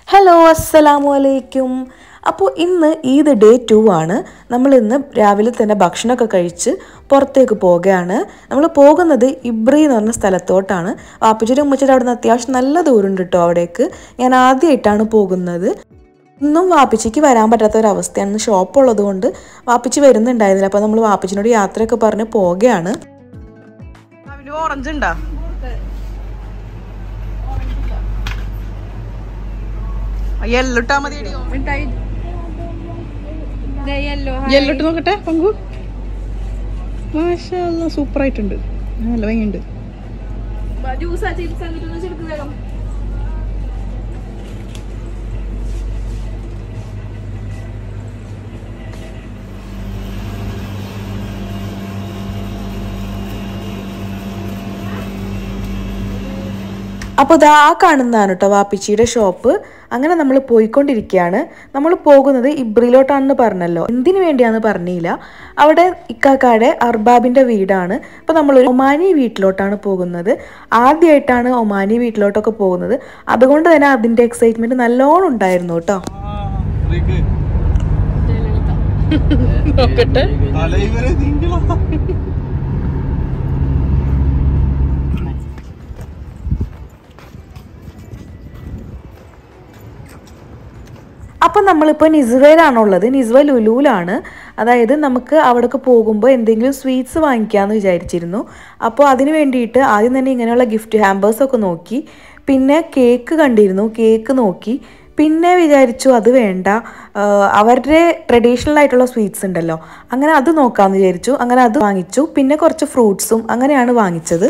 Hello അസ്സലാമു അലൈക്കും അപ്പോൾ ഇന്ന് ഈദ് ഡേ ടു ആണ് നമ്മൾ ഇന്ന് രാവിലെ തന്നെ ഭക്ഷണമൊക്കെ കഴിച്ച് പുറത്തേക്ക് പോവുകയാണ് നമ്മൾ പോകുന്നത് ഇബ്രി എന്ന് പറഞ്ഞ സ്ഥലത്തോട്ടാണ് വാപ്പച്ചിയുടെ ഉമ്മച്ചിയുടെ അവിടെ നിന്ന് അത്യാവശ്യം നല്ല ദൂരമുണ്ട് കേട്ടോ അവിടേക്ക് ഞാൻ ആദ്യമായിട്ടാണ് പോകുന്നത് ഇന്നും വാപ്പിച്ചിക്ക് വരാൻ പറ്റാത്ത ഒരു അവസ്ഥയാണ് ഷോപ്പ് ഉള്ളത് കൊണ്ട് വാപ്പിച്ചി വരുന്നുണ്ടായിരുന്നില്ല അപ്പോൾ നമ്മൾ വാപ്പിച്ചിനോട് യാത്രയൊക്കെ പറഞ്ഞ് പോവുകയാണ് ഓറഞ്ച് ഉണ്ടോ യെല്ലിട്ടാ മതി യെല്ലിട്ട് നോക്കട്ടെ പങ്കു മാഷാ സൂപ്പർ ആയിട്ടുണ്ട് നല്ല ഭംഗിയുണ്ട് അപ്പോൾ ഇതാ ആ കാണുന്നതാണ് കേട്ടോ വാപ്പിച്ചിയുടെ ഷോപ്പ് അങ്ങനെ നമ്മൾ പോയിക്കൊണ്ടിരിക്കുകയാണ് നമ്മൾ പോകുന്നത് ഇബ്രിലോട്ടാണെന്ന് പറഞ്ഞല്ലോ എന്തിനു വേണ്ടിയാന്ന് പറഞ്ഞില്ല അവിടെ ഇക്കാക്കാടെ അർബാബിൻ്റെ വീടാണ് അപ്പോൾ നമ്മൾ ഒമാനി വീട്ടിലോട്ടാണ് പോകുന്നത് ആദ്യമായിട്ടാണ് ഒമാനി വീട്ടിലോട്ടൊക്കെ പോകുന്നത് അതുകൊണ്ട് തന്നെ അതിൻ്റെ എക്സൈറ്റ്മെൻറ്റ് നല്ലോണം ഉണ്ടായിരുന്നു കേട്ടോ നോക്കട്ടെ தலைவரே நீங்களா അപ്പം നമ്മളിപ്പോൾ നിസ്വയിലാണുള്ളത് നിസ്വ ലുലുവിലാണ് അതായത് നമുക്ക് അവിടേക്ക് പോകുമ്പോൾ എന്തെങ്കിലും സ്വീറ്റ്സ് വാങ്ങിക്കാമെന്ന് വിചാരിച്ചിരുന്നു അപ്പോൾ അതിന് വേണ്ടിയിട്ട് ആദ്യം തന്നെ ഇങ്ങനെയുള്ള ഗിഫ്റ്റ് ഹാമ്പേഴ്സൊക്കെ നോക്കി പിന്നെ കേക്ക് കണ്ടിരുന്നു കേക്ക് നോക്കി പിന്നെ വിചാരിച്ചു അത് വേണ്ട ആ, അവരുടെ ട്രഡീഷണൽ ആയിട്ടുള്ള സ്വീറ്റ്സ് ഉണ്ടല്ലോ അങ്ങനെ അത് നോക്കാമെന്ന് വിചാരിച്ചു അങ്ങനെ അത് വാങ്ങിച്ചു പിന്നെ കുറച്ച് ഫ്രൂട്ട്സും അങ്ങനെയാണ് വാങ്ങിച്ചത്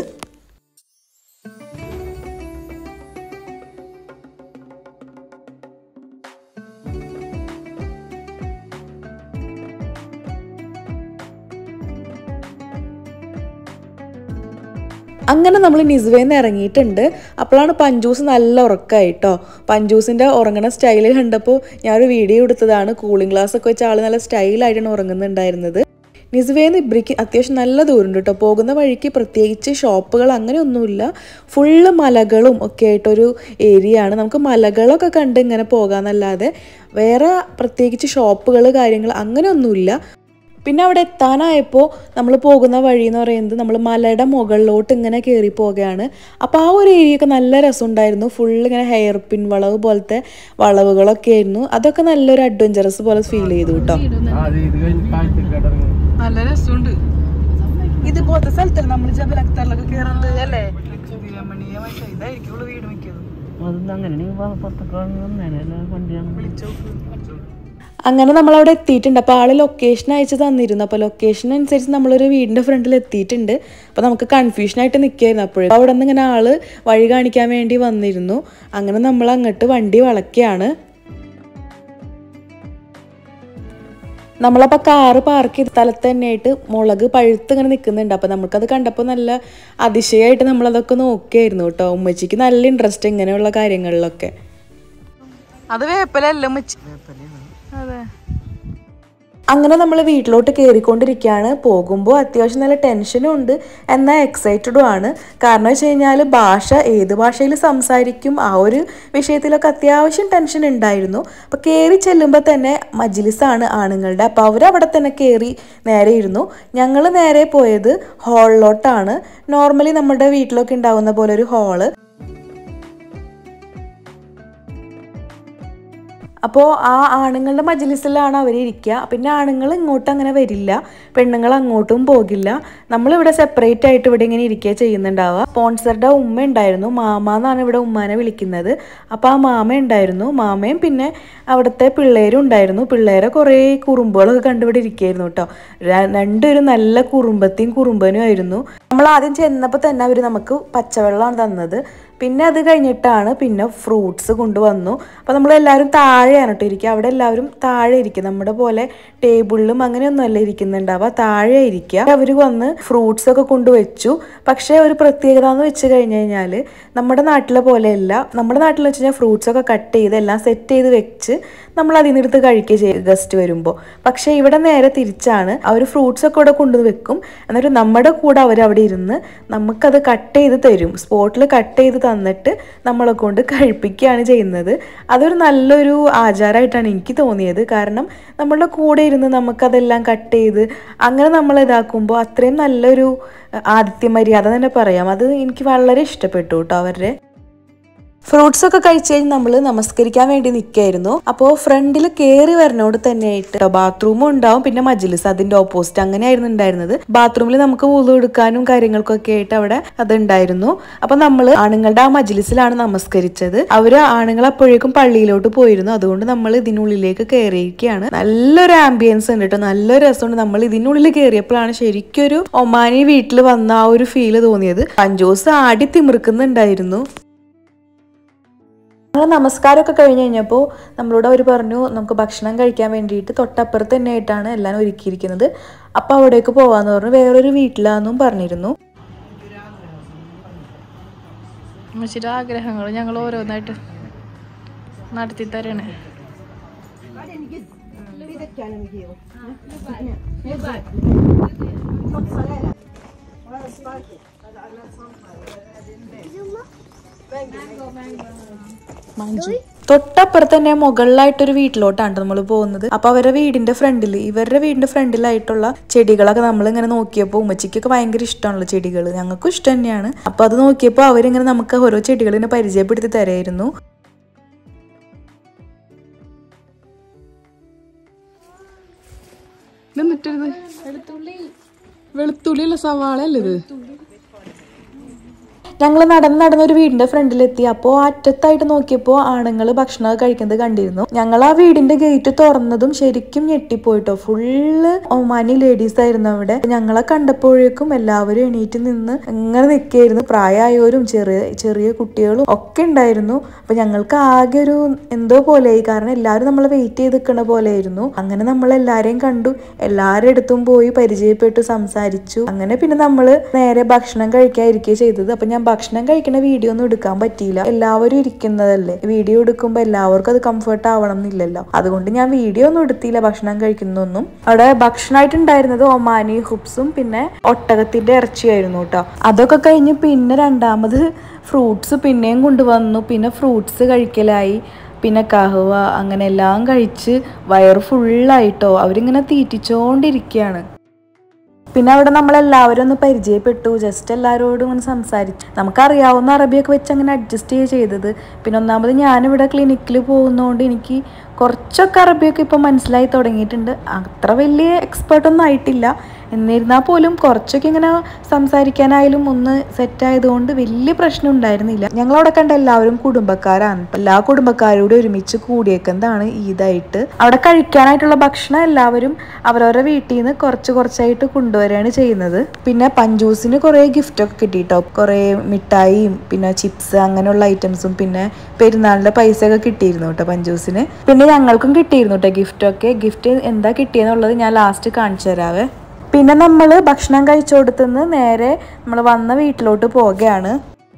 അങ്ങനെ നമ്മൾ നിസ്വേന്ന് ഇറങ്ങിയിട്ടുണ്ട് അപ്പോഴാണ് പഞ്ചൂസ് നല്ല ഉറക്കമായിട്ടോ പഞ്ചൂസിൻ്റെ ഉറങ്ങണ സ്റ്റൈൽ കണ്ടപ്പോൾ ഞാനൊരു വീഡിയോ എടുത്തതാണ് കൂളിംഗ് ഗ്ലാസ് ഒക്കെ വെച്ച ആൾ നല്ല സ്റ്റൈലായിട്ടാണ് ഉറങ്ങുന്നുണ്ടായിരുന്നത് നിസ്വേന്ന് ഇബ്രിക്ക് അത്യാവശ്യം നല്ല ദൂരമുണ്ട് കേട്ടോ പോകുന്ന വഴിക്ക് പ്രത്യേകിച്ച് ഷോപ്പുകൾ അങ്ങനെയൊന്നുമില്ല ഫുള്ള് മലകളും ഒക്കെ ആയിട്ടൊരു ഏരിയ ആണ് നമുക്ക് മലകളൊക്കെ കണ്ട് ഇങ്ങനെ പോകാമെന്നല്ലാതെ വേറെ പ്രത്യേകിച്ച് ഷോപ്പുകൾ കാര്യങ്ങൾ അങ്ങനെയൊന്നുമില്ല പിന്നെ അവിടെ എത്താനായപ്പോൾ നമ്മൾ പോകുന്ന വഴി എന്ന് പറയുന്നത് നമ്മൾ മലയുടെ മുകളിലോട്ട് ഇങ്ങനെ കയറി പോവുകയാണ് അപ്പോൾ ആ ഒരു ഏരിയ ഒക്കെ നല്ല രസമുണ്ടായിരുന്നു ഫുൾ ഇങ്ങനെ ഹെയർ പിൻ വളവ് പോലത്തെ വളവുകളൊക്കെ ആയിരുന്നു അതൊക്കെ നല്ലൊരു അഡ്വഞ്ചറസ് പോലെ ഫീൽ ചെയ്തു കേട്ടോ அது இது കഴിഞ്ഞ് കാഴ്ച കിടങ്ങും നല്ല രസമുണ്ട് ഇതുപോലത്തെ സ്ഥലത്തല്ല നമ്മൾ ജബൽ അക്തറിലൊക്കെ കയറുന്നത് അല്ലേ ഇതായിരിക്കും വീട് മിക്കത് അതൊന്നും അങ്ങനെ നീ പുറത്തൊക്കെ വന്നേനല്ല വണ്ടിയാണ് അങ്ങനെ നമ്മൾ അവിടെ എത്തിയിട്ടുണ്ട് അപ്പോൾ ആള് ലൊക്കേഷൻ അയച്ചു തന്നിരുന്നു അപ്പോൾ ലൊക്കേഷൻ അനുസരിച്ച് നമ്മളൊരു വീടിൻ്റെ ഫ്രണ്ടിൽ എത്തിയിട്ടുണ്ട് അപ്പോൾ നമുക്ക് കൺഫ്യൂഷനായിട്ട് നിൽക്കുകയായിരുന്നു അപ്പോഴും അവിടെ നിന്ന് ഇങ്ങനെ ആള് വഴി കാണിക്കാൻ വേണ്ടി വന്നിരുന്നു അങ്ങനെ നമ്മൾ അങ്ങോട്ട് വണ്ടി വളയ്ക്കുകയാണ് നമ്മളപ്പോൾ കാറ് പാർക്ക് ചെയ്ത സ്ഥലത്ത് തന്നെയായിട്ട് മുളക് പഴുത്ത് ഇങ്ങനെ നിൽക്കുന്നുണ്ട് അപ്പോൾ നമുക്കത് കണ്ടപ്പോൾ നല്ല അതിശയമായിട്ട് നമ്മളതൊക്കെ നോക്കിയായിരുന്നു കേട്ടോ ഉമ്മച്ചിക്ക് നല്ല ഇൻട്രസ്റ്റ് ഇങ്ങനെയുള്ള കാര്യങ്ങളിലൊക്കെ അത് വേപ്പലല്ല ഉമ്മച്ചി അതെ അങ്ങനെ നമ്മൾ വീട്ടിലോട്ട് കയറിക്കൊണ്ടിരിക്കുകയാണ് പോകുമ്പോൾ അത്യാവശ്യം നല്ല ടെൻഷനും ഉണ്ട് എന്നാൽ എക്സൈറ്റഡും ആണ് കാരണം വെച്ച് കഴിഞ്ഞാൽ ഭാഷ ഏത് ഭാഷയിൽ സംസാരിക്കും ആ ഒരു വിഷയത്തിലൊക്കെ അത്യാവശ്യം ടെൻഷൻ ഉണ്ടായിരുന്നു അപ്പോൾ കയറി ചെല്ലുമ്പോൾ തന്നെ മജ്ലിസാണ് ആണുങ്ങളുടെ അപ്പോൾ അവരവിടെ തന്നെ കയറി നേരെ ഇരുന്നു ഞങ്ങൾ നേരെ പോയത് ഹാളിലോട്ടാണ് നോർമലി നമ്മുടെ വീട്ടിലൊക്കെ ഉണ്ടാവുന്ന പോലെ ഒരു ഹാള് അപ്പോൾ ആ ആണുങ്ങളുടെ മജ്ലിസിലാണ് അവർ ഇരിക്കുക പിന്നെ ആണുങ്ങൾ ഇങ്ങോട്ട് അങ്ങനെ വരില്ല പെണ്ണുങ്ങൾ അങ്ങോട്ടും പോകില്ല നമ്മളിവിടെ സെപ്പറേറ്റ് ആയിട്ട് ഇവിടെ ഇങ്ങനെ ഇരിക്കുക ചെയ്യുന്നുണ്ടാവുക സ്പോൺസറുടെ ഉമ്മ ഉണ്ടായിരുന്നു മാമ എന്നാണ് ഇവിടെ ഉമ്മാനെ വിളിക്കുന്നത് അപ്പോൾ ആ മാമ ഉണ്ടായിരുന്നു മാമയും പിന്നെ അവിടുത്തെ പിള്ളേരും ഉണ്ടായിരുന്നു പിള്ളേരെ കുറേ കുറുമ്പുകളൊക്കെ കണ്ടിവിടെ ഇരിക്കുകയായിരുന്നു കേട്ടോ ര- രണ്ടുപേരും നല്ല കുറുമ്പത്തിയും കുറുമ്പനും ആയിരുന്നു നമ്മൾ ആദ്യം ചെന്നപ്പോൾ തന്നെ അവർ നമുക്ക് പച്ചവെള്ളമാണ് തന്നത് പിന്നെ അത് കഴിഞ്ഞിട്ടാണ് പിന്നെ ഫ്രൂട്ട്സ് കൊണ്ടുവന്നു അപ്പോൾ നമ്മളെല്ലാവരും താഴെയാണ് കേട്ടോ ഇരിക്കുക അവിടെ എല്ലാവരും താഴെ ഇരിക്കും നമ്മുടെ പോലെ ടേബിളിലും അങ്ങനെയൊന്നും അല്ല ഇരിക്കുന്നുണ്ടാവുക താഴെ ഇരിക്കുക അവർ വന്ന് ഫ്രൂട്ട്സ് ഒക്കെ കൊണ്ടുവച്ചു പക്ഷേ ഒരു പ്രത്യേകത എന്ന് വെച്ച് കഴിഞ്ഞ് കഴിഞ്ഞാൽ നമ്മുടെ നാട്ടിലെ പോലെയല്ല നമ്മുടെ നാട്ടിൽ വെച്ച് കഴിഞ്ഞാൽ ഫ്രൂട്ട്സ് ഒക്കെ കട്ട് ചെയ്ത് എല്ലാം സെറ്റ് ചെയ്ത് വെച്ച് നമ്മൾ അതിൽ നിന്നെടുത്ത് കഴിക്കുക ചെയ്യും ഗസ്റ്റ് വരുമ്പോൾ പക്ഷേ ഇവിടെ നേരെ തിരിച്ചാണ് അവർ ഫ്രൂട്ട്സ് ഒക്കെ ഇവിടെ കൊണ്ടുവന്ന് വെക്കും എന്നിട്ട് നമ്മുടെ കൂടെ അവർ അവിടെ ഇരുന്ന് നമുക്കത് കട്ട് ചെയ്ത് തരും സ്പോട്ടിൽ കട്ട് ചെയ്ത് തന്നിട്ട് നമ്മളെ കൊണ്ട് കഴിപ്പിക്കുകയാണ് ചെയ്യുന്നത് അതൊരു നല്ലൊരു ആചാരമായിട്ടാണ് എനിക്ക് തോന്നിയത് കാരണം നമ്മളുടെ കൂടെ ഇരുന്ന് നമുക്കതെല്ലാം കട്ട് ചെയ്ത് അങ്ങനെ നമ്മൾ ഇതാക്കുമ്പോൾ അത്രയും നല്ലൊരു ആതിഥ്യ മര്യാദ തന്നെ പറയാം അത് എനിക്ക് വളരെ ഇഷ്ടപ്പെട്ടു കേട്ടോ അവരുടെ ഫ്രൂട്ട്സ് ഒക്കെ കഴിച്ച് കഴിഞ്ഞ് നമ്മൾ നമസ്കരിക്കാൻ വേണ്ടി നിൽക്കായിരുന്നു അപ്പോൾ ഫ്രണ്ടിൽ കയറി വരണോട് തന്നെയായിട്ട് ബാത്റൂമും ഉണ്ടാവും പിന്നെ മജ്ലിസ് അതിന്റെ ഓപ്പോസിറ്റ് അങ്ങനെയായിരുന്നു ഉണ്ടായിരുന്നത് ബാത്റൂമിൽ നമുക്ക് വുളു എടുക്കാനും കാര്യങ്ങൾക്കൊക്കെ ആയിട്ട് അവിടെ അതുണ്ടായിരുന്നു അപ്പൊ നമ്മൾ ആണുങ്ങളുടെ ആ മജ്ലിസിലാണ് നമസ്കരിച്ചത് അവര് ആണുങ്ങൾ അപ്പോഴേക്കും പള്ളിയിലോട്ട് പോയിരുന്നു അതുകൊണ്ട് നമ്മൾ ഇതിനുള്ളിലേക്ക് കയറിയിരിക്കുകയാണ് നല്ലൊരു ആംബിയൻസ് ഉണ്ട് കേട്ടോ നല്ലൊരു രസമുണ്ട് നമ്മൾ ഇതിനുള്ളിൽ കയറിയപ്പോഴാണ് ശരിക്കും ഒരു ഒമാനി വീട്ടിൽ വന്ന ആ ഒരു ഫീല് തോന്നിയത് പഞ്ചോസ് ആടി തിമിർക്കുന്നുണ്ടായിരുന്നു ഞങ്ങൾ നമസ്കാരമൊക്കെ കഴിഞ്ഞ് കഴിഞ്ഞപ്പോൾ നമ്മളോട് അവർ പറഞ്ഞു നമുക്ക് ഭക്ഷണം കഴിക്കാൻ വേണ്ടിയിട്ട് തൊട്ടപ്പുറത്ത് തന്നെ ആയിട്ടാണ് എല്ലാം ഒരുക്കിയിരിക്കുന്നത് അപ്പോൾ അവിടേക്ക് പോവാന്ന് പറഞ്ഞു വേറൊരു വീട്ടിലാണെന്നും പറഞ്ഞിരുന്നു ഉമ്മച്ചിയുടെ ആഗ്രഹങ്ങൾ ഞങ്ങൾ ഓരോന്നായിട്ട് നടത്തി തരണേ തൊട്ടപ്പുറത്ത് തന്നെ മുകളിലായിട്ടൊരു വീട്ടിലോട്ടാണ് നമ്മൾ പോകുന്നത് അപ്പൊ അവരുടെ വീടിന്റെ ഫ്രണ്ടിൽ ഇവരുടെ വീടിന്റെ ഫ്രണ്ടിലായിട്ടുള്ള ചെടികളൊക്കെ നമ്മൾ ഇങ്ങനെ നോക്കിയപ്പോൾ ഉമ്മച്ചിക്കൊക്കെ ഭയങ്കര ഇഷ്ടമാണല്ലോ ചെടികൾ ഞങ്ങൾക്കും ഇഷ്ടം തന്നെയാണ് അപ്പൊ അത് നോക്കിയപ്പോൾ അവരിങ്ങനെ നമുക്ക് ഓരോ ചെടികളിനെ പരിചയപ്പെടുത്തി തരായിരുന്നു എന്നിട്ടത് വെളുത്തുള്ളി അല്ല സവാള അല്ലേ ഇത് ഞങ്ങൾ നടന്ന് നടന്ന് ഒരു വീടിന്റെ ഫ്രണ്ടിലെത്തി അപ്പോൾ അറ്റത്തായിട്ട് നോക്കിയപ്പോൾ ആണുങ്ങൾ ഭക്ഷണം കഴിക്കുന്നത് കണ്ടിരുന്നു ഞങ്ങൾ ആ വീടിന്റെ ഗേറ്റ് തുറന്നതും ശരിക്കും ഞെട്ടിപ്പോയിട്ടോ ഫുള്ള് ഒമാനി ലേഡീസ് ആയിരുന്നു അവിടെ ഞങ്ങളെ കണ്ടപ്പോഴേക്കും എല്ലാവരും എണീറ്റ് നിന്ന് ഇങ്ങനെ നിൽക്കായിരുന്നു പ്രായമായവരും ചെറിയ ചെറിയ കുട്ടികളും ഒക്കെ ഉണ്ടായിരുന്നു അപ്പൊ ഞങ്ങൾക്ക് ആകെ ഒരു എന്തോ പോലെയായി കാരണം എല്ലാവരും നമ്മളെ വെയിറ്റ് ചെയ്ത് നിൽക്കണ പോലെയായിരുന്നു അങ്ങനെ നമ്മൾ എല്ലാരെയും കണ്ടു എല്ലാവരുടെ അടുത്തും പോയി പരിചയപ്പെട്ടു സംസാരിച്ചു അങ്ങനെ പിന്നെ നമ്മൾ നേരെ ഭക്ഷണം കഴിക്കാതിരിക്കുക ചെയ്തത് അപ്പൊ ഞാൻ ഭക്ഷണം കഴിക്കുന്ന വീഡിയോ ഒന്നും എടുക്കാൻ പറ്റിയില്ല എല്ലാവരും ഇരിക്കുന്നതല്ലേ വീഡിയോ എടുക്കുമ്പോൾ എല്ലാവർക്കും അത് കംഫർട്ട് ആവണം എന്നില്ലല്ലോ അതുകൊണ്ട് ഞാൻ വീഡിയോ ഒന്നും എടുത്തില്ല ഭക്ഷണം കഴിക്കുന്നൊന്നും അവിടെ ഭക്ഷണമായിട്ടുണ്ടായിരുന്നത് ഒമാനി ഹുപ്സും പിന്നെ ഒട്ടകത്തിന്റെ ഇറച്ചിയായിരുന്നു കേട്ടോ അതൊക്കെ കഴിഞ്ഞ് പിന്നെ രണ്ടാമത് ഫ്രൂട്ട്സ് പിന്നെയും കൊണ്ടുവന്നു പിന്നെ ഫ്രൂട്ട്സ് കഴിക്കലായി പിന്നെ കഹുവ അങ്ങനെ എല്ലാം കഴിച്ച് വയറ് ഫുള്ളായിട്ടോ അവരിങ്ങനെ തീറ്റിച്ചോണ്ടിരിക്കുകയാണ് പിന്നെ അവിടെ നമ്മളെല്ലാവരും ഒന്ന് പരിചയപ്പെട്ടു ജസ്റ്റ് എല്ലാവരോടും ഒന്ന് സംസാരിച്ചു നമുക്കറിയാവുന്ന അറബിയൊക്കെ വെച്ച് അങ്ങനെ അഡ്ജസ്റ്റ് ചെയ്യുക ചെയ്തത് പിന്നെ ഒന്നാമത് ഞാനിവിടെ ക്ലിനിക്കിൽ പോകുന്നതുകൊണ്ട് എനിക്ക് കുറച്ചൊക്കെ അറബിയൊക്കെ ഇപ്പം മനസ്സിലായി തുടങ്ങിയിട്ടുണ്ട് അത്ര വലിയ എക്സ്പേർട്ടൊന്നും ആയിട്ടില്ല എന്നിരുന്നാൽ പോലും കുറച്ചൊക്കെ ഇങ്ങനെ സംസാരിക്കാനായാലും ഒന്ന് സെറ്റ് ആയതുകൊണ്ട് വലിയ പ്രശ്നം ഉണ്ടായിരുന്നില്ല ഞങ്ങളവിടെ കണ്ട എല്ലാവരും കുടുംബക്കാരാണ് എല്ലാ കുടുംബക്കാരോടും ഒരുമിച്ച് കൂടിയേക്കുന്നതാണ് ഈദായിട്ട് അവിടെ കഴിക്കാനായിട്ടുള്ള ഭക്ഷണം എല്ലാവരും അവരവരുടെ വീട്ടിൽ നിന്ന് കുറച്ച് കുറച്ചായിട്ട് കൊണ്ടുവരികയാണ് ചെയ്യുന്നത് പിന്നെ പഞ്ചൂസിന് കുറേ ഗിഫ്റ്റൊക്കെ കിട്ടിയിട്ടോ കുറേ മിഠായിയും പിന്നെ ചിപ്സ് അങ്ങനെയുള്ള ഐറ്റംസും പിന്നെ പെരുന്നാളിന്റെ പൈസ ഒക്കെ കിട്ടിയിരുന്നു കേട്ടോ പഞ്ചൂസിന് പിന്നെ ഞങ്ങൾക്കും കിട്ടിയിരുന്നു കേട്ടോ ഗിഫ്റ്റൊക്കെ ഗിഫ്റ്റ് എന്താ കിട്ടിയെന്നുള്ളത് ഞാൻ ലാസ്റ്റ് കാണിച്ചു തരാവേ പിന്നെ നമ്മൾ ഭക്ഷണം കഴിച്ചോടത്തുനിന്ന് നേരെ നമ്മൾ വന്ന വീട്ടിലോട്ട് പോവുകയാണ്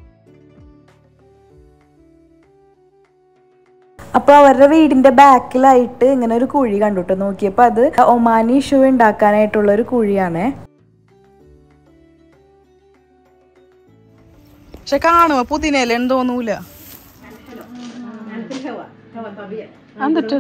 അപ്പോൾ അവരുടെ വീടിന്റെ ബാക്കിലായിട്ട് ഇങ്ങനെ ഒരു കുഴി കണ്ടുട്ടോ നോക്കിയപ്പോൾ അത് ഒമാനി ഷൂ ഉണ്ടാക്കാനായിട്ടുള്ള ഒരു കുഴിയാണേ പക്ഷെ കാണുമ്പോ പുതിനയിലെന്ന് തോന്നൂല എന്നിട്ട്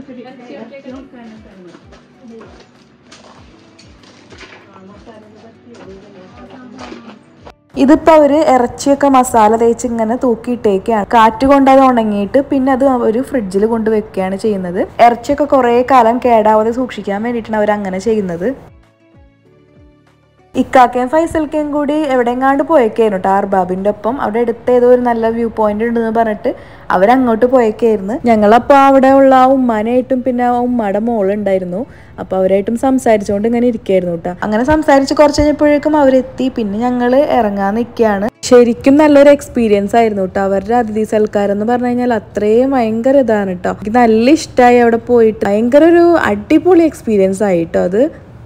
ഇതിപ്പോ അവര് ഇറച്ചിയൊക്കെ മസാല തേച്ച് ഇങ്ങനെ തൂക്കിയിട്ടേക്കാണ് കാറ്റ് കൊണ്ട് അത് ഉണങ്ങിയിട്ട് പിന്നെ അത് ഒരു ഫ്രിഡ്ജിൽ കൊണ്ട് വെക്കുകയാണ് ചെയ്യുന്നത് ഇറച്ചിയൊക്കെ കുറേ കാലം കേടാവാതെ സൂക്ഷിക്കാൻ വേണ്ടിയിട്ടാണ് അവർ അങ്ങനെ ചെയ്യുന്നത് ഇക്കാക്കയും ഫൈസൽക്കയും കൂടി എവിടെയെങ്ങാണ്ട് പോയേക്കായിരുന്നു കേട്ടോ അർബാബിന്റെ ഒപ്പം അവിടെ അടുത്ത് ഏതോ ഒരു നല്ല വ്യൂ പോയിന്റ് ഉണ്ടെന്ന് പറഞ്ഞിട്ട് അവരങ്ങോട്ട് പോയേക്കായിരുന്നു ഞങ്ങളപ്പോൾ അവിടെ ഉള്ള ആ ഉമ്മാനായിട്ടും പിന്നെ ആ ഉമ്മയുടെ മോളുണ്ടായിരുന്നു അപ്പോൾ അവരായിട്ടും സംസാരിച്ചുകൊണ്ട് ഇങ്ങനെ ഇരിക്കായിരുന്നു കേട്ടോ അങ്ങനെ സംസാരിച്ച് കുറച്ച് കഴിഞ്ഞപ്പോഴേക്കും അവരെത്തി പിന്നെ ഞങ്ങൾ ഇറങ്ങാൻ നിൽക്കുകയാണ് ശരിക്കും നല്ലൊരു എക്സ്പീരിയൻസ് ആയിരുന്നു കേട്ടോ അവരുടെ അതിഥി സൽക്കാരം എന്ന് പറഞ്ഞു കഴിഞ്ഞാൽ അത്രയും ഭയങ്കര ഇതാണ് കേട്ടോ എനിക്ക് നല്ല ഇഷ്ടമായി അവിടെ പോയിട്ട് ഭയങ്കര ഒരു അടിപൊളി എക്സ്പീരിയൻസ് ആയിട്ടോ അത്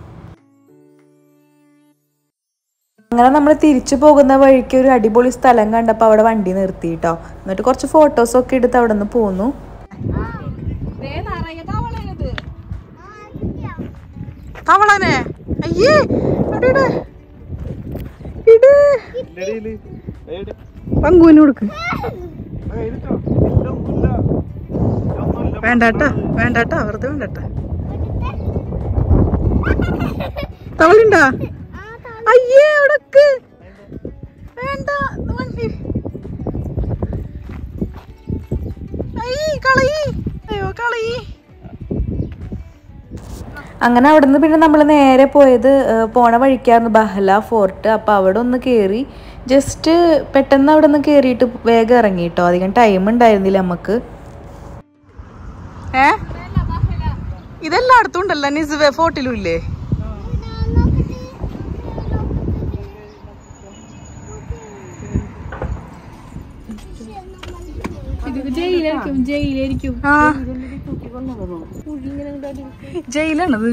അങ്ങനെ നമ്മൾ തിരിച്ചു പോകുന്ന വഴിക്ക് ഒരു അടിപൊളി സ്ഥലം കണ്ടപ്പോൾ അവിടെ വണ്ടി നിർത്തി കേട്ടോ എന്നിട്ട് കുറച്ച് ഫോട്ടോസൊക്കെ എടുത്ത് അവിടെ നിന്ന് പോന്നു തവളനെ അയ്യേ ഇവിടെ ഇട്. ഇട് പങ്കുവിന് കൊടുക്ക് വേണ്ടാട്ടാ വേണ്ടാട്ടാ വെറുതെ വേണ്ടാട്ടാ തവളുണ്ടാ അയ്യേ അവിടക്ക് വേണ്ട ഇത് വണ്ടി അയ്യേ കളയി അയ്യോ കളയി അങ്ങനെ അവിടെ നിന്ന് പിന്നെ നമ്മൾ നേരെ പോയത് ഏഹ്, പോണ വഴിക്കായിരുന്നു ബഹല ഫോർട്ട് അപ്പോൾ അവിടെ ഒന്ന് കയറി ജസ്റ്റ് പെട്ടെന്ന് അവിടെ നിന്ന് കയറിയിട്ട് വേഗം ഇറങ്ങി കേട്ടോ അധികം ടൈം ഉണ്ടായിരുന്നില്ല നമുക്ക് ഏ ഇതെല്ലായിടത്തും ഉണ്ടല്ലോ നിസ് ഫോർട്ടിലും ഇല്ലേ ജയിലായിരിക്കും ജയിലായിരിക്കും ആ ജയിലാണത്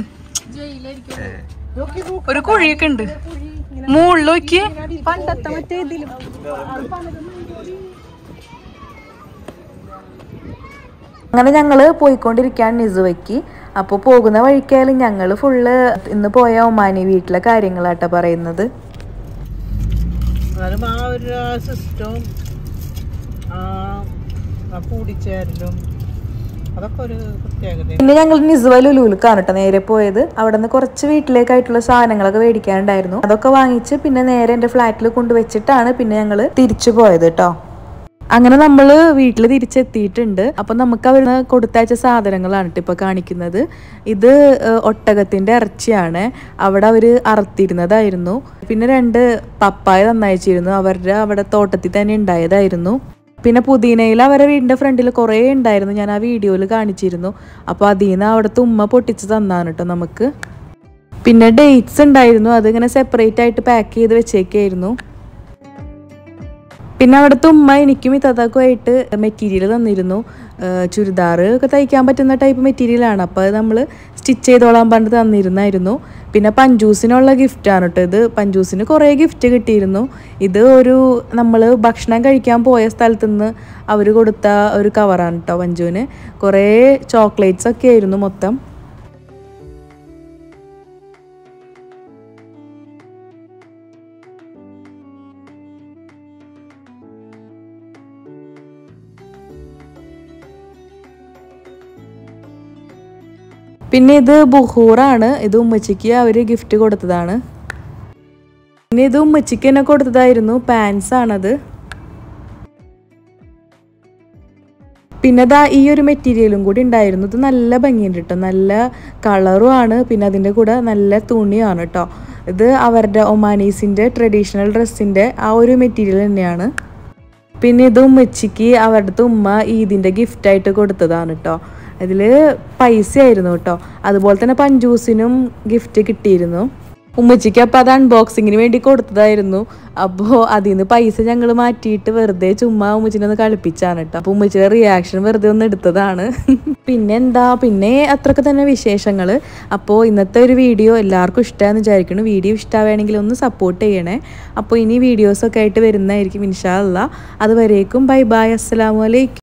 ഒരു കുഴിയൊക്കെ ഉണ്ട് മുകളിൽ നോക്കി പണ്ടത്തെ മറ്റേ ഇതിലും അങ്ങനെ ഞങ്ങൾ പോയിക്കൊണ്ടിരിക്കുകയാണ് നിസുവയ്ക്ക് അപ്പോൾ പോകുന്ന വഴിക്കായാലും ഞങ്ങൾ ഫുള്ള് ഇന്ന് പോയ ഒമാനി വീട്ടിലെ കാര്യങ്ങളാട്ടോ പറയുന്നത് എന്നാലും ആ ഒരു സിസ്റ്റവും ആ കൂടിച്ചേരലും അതൊക്കെ ഒരു പ്രത്യേകത പിന്നെ ഞങ്ങൾ നിസുവ ലുലുലുക്കാണ് കേട്ടോ നേരെ പോയത് അവിടെ നിന്ന് കുറച്ച് വീട്ടിലേക്കായിട്ടുള്ള സാധനങ്ങളൊക്കെ മേടിക്കാനുണ്ടായിരുന്നു അതൊക്കെ വാങ്ങിച്ച് പിന്നെ നേരെ എൻ്റെ ഫ്ലാറ്റിൽ കൊണ്ടുവച്ചിട്ടാണ് പിന്നെ ഞങ്ങൾ തിരിച്ചു പോയത് കേട്ടോ അങ്ങനെ നമ്മൾ വീട്ടിൽ തിരിച്ചെത്തിയിട്ടുണ്ട് അപ്പം നമുക്ക് അവിടുന്ന് കൊടുത്തയച്ച സാധനങ്ങളാണ് ട്ടോ ഇപ്പോൾ കാണിക്കുന്നത് ഇത് ഏഹ്, ഒട്ടകത്തിൻ്റെ ഇറച്ചിയാണ് അവിടെ അവർ അറുത്തിരുന്നതായിരുന്നു പിന്നെ രണ്ട് പപ്പായ തന്നയച്ചിരുന്നു അവരുടെ അവിടെ തോട്ടത്തിൽ തന്നെ ഉണ്ടായതായിരുന്നു പിന്നെ പുതിനയിൽ അവരുടെ വീടിൻ്റെ ഫ്രണ്ടിൽ കുറേ ഉണ്ടായിരുന്നു ഞാൻ ആ വീഡിയോയിൽ കാണിച്ചിരുന്നു അപ്പോൾ അതിൽ നിന്ന് അവിടുത്തെ ഉമ്മ പൊട്ടിച്ച് തന്നാണ് കേട്ടോ നമുക്ക് പിന്നെ ഡേറ്റ്സ് ഉണ്ടായിരുന്നു അതിങ്ങനെ സെപ്പറേറ്റ് ആയിട്ട് പാക്ക് ചെയ്ത് വെച്ചേക്കായിരുന്നു പിന്നെ അവിടുത്തെ ഉമ്മ എനിക്കും ഇത്തതാക്കുമായിട്ട് മെറ്റീരിയൽ തന്നിരുന്നു ചുരിദാർ ഒക്കെ തയ്ക്കാൻ പറ്റുന്ന ടൈപ്പ് മെറ്റീരിയലാണ് അപ്പോൾ അത് നമ്മൾ സ്റ്റിച്ച് ചെയ്തോളാൻ പറഞ്ഞിട്ട് തന്നിരുന്നായിരുന്നു പിന്നെ പഞ്ചൂസിനുള്ള ഗിഫ്റ്റാണ് കേട്ടോ ഇത് പഞ്ചൂസിന് കുറേ ഗിഫ്റ്റ് കിട്ടിയിരുന്നു ഇത് ഒരു നമ്മൾ ഭക്ഷണം കഴിക്കാൻ പോയ സ്ഥലത്ത് നിന്ന് അവർ കൊടുത്ത ഒരു കവറാണ് കേട്ടോ പഞ്ചുവിന് കുറേ ചോക്ലേറ്റ്സ് ഒക്കെ ആയിരുന്നു മൊത്തം പിന്നെ ഇത് ബുഹൂറാണ് ഇത് ഉമ്മച്ചിക്ക് അവർ ഗിഫ്റ്റ് കൊടുത്തതാണ് പിന്നെ ഇത് ഉമ്മച്ചിക്ക് തന്നെ കൊടുത്തതായിരുന്നു പാൻസ് ആണത് പിന്നെ ദാ ഈ ഒരു മെറ്റീരിയലും കൂടി ഉണ്ടായിരുന്നു ഇത് നല്ല ഭംഗിയുണ്ട് കേട്ടോ നല്ല കളറും ആണ് പിന്നെ അതിൻ്റെ കൂടെ നല്ല തുണിയാണ് കേട്ടോ ഇത് അവരുടെ ഒമാനീസിൻ്റെ ട്രഡീഷണൽ ഡ്രസ്സിൻ്റെ ആ ഒരു മെറ്റീരിയൽ തന്നെയാണ് പിന്നെ ഇത് ഉമ്മച്ചിക്ക് അവരുടെ ഉമ്മ ഈദിൻ്റെ ഗിഫ്റ്റായിട്ട് കൊടുത്തതാണ് കേട്ടോ ഇതിൽ പൈസ ആയിരുന്നു കേട്ടോ അതുപോലെ തന്നെ പഞ്ചൂസിനും ഗിഫ്റ്റ് കിട്ടിയിരുന്നു ഉമ്മച്ചിക്ക് അപ്പോൾ അത് അൺബോക്സിങ്ങിന് വേണ്ടി കൊടുത്തതായിരുന്നു അപ്പോൾ അതിൽ നിന്ന് പൈസ ഞങ്ങൾ മാറ്റിയിട്ട് വെറുതെ ചുമ്മാ ഉമ്മച്ചിനെ ഒന്ന് കളിപ്പിച്ചാണ് കേട്ടോ അപ്പോൾ ഉമ്മച്ചിയുടെ റിയാക്ഷൻ വെറുതെ ഒന്ന് എടുത്തതാണ് പിന്നെ എന്താ പിന്നെ അത്രയൊക്കെ തന്നെ വിശേഷങ്ങൾ അപ്പോൾ ഇന്നത്തെ ഒരു വീഡിയോ എല്ലാവർക്കും ഇഷ്ടമാണെന്ന് വിചാരിക്കുന്നു വീഡിയോ ഇഷ്ടമാവുകയാണെങ്കിൽ ഒന്ന് സപ്പോർട്ട് ചെയ്യണേ അപ്പോൾ ഇനി വീഡിയോസൊക്കെ ആയിട്ട് വരുന്നതായിരിക്കും ഇൻഷാ അല്ലാ അതുവരേക്കും ബൈ ബൈ അസ്സലാമു അലൈക്കും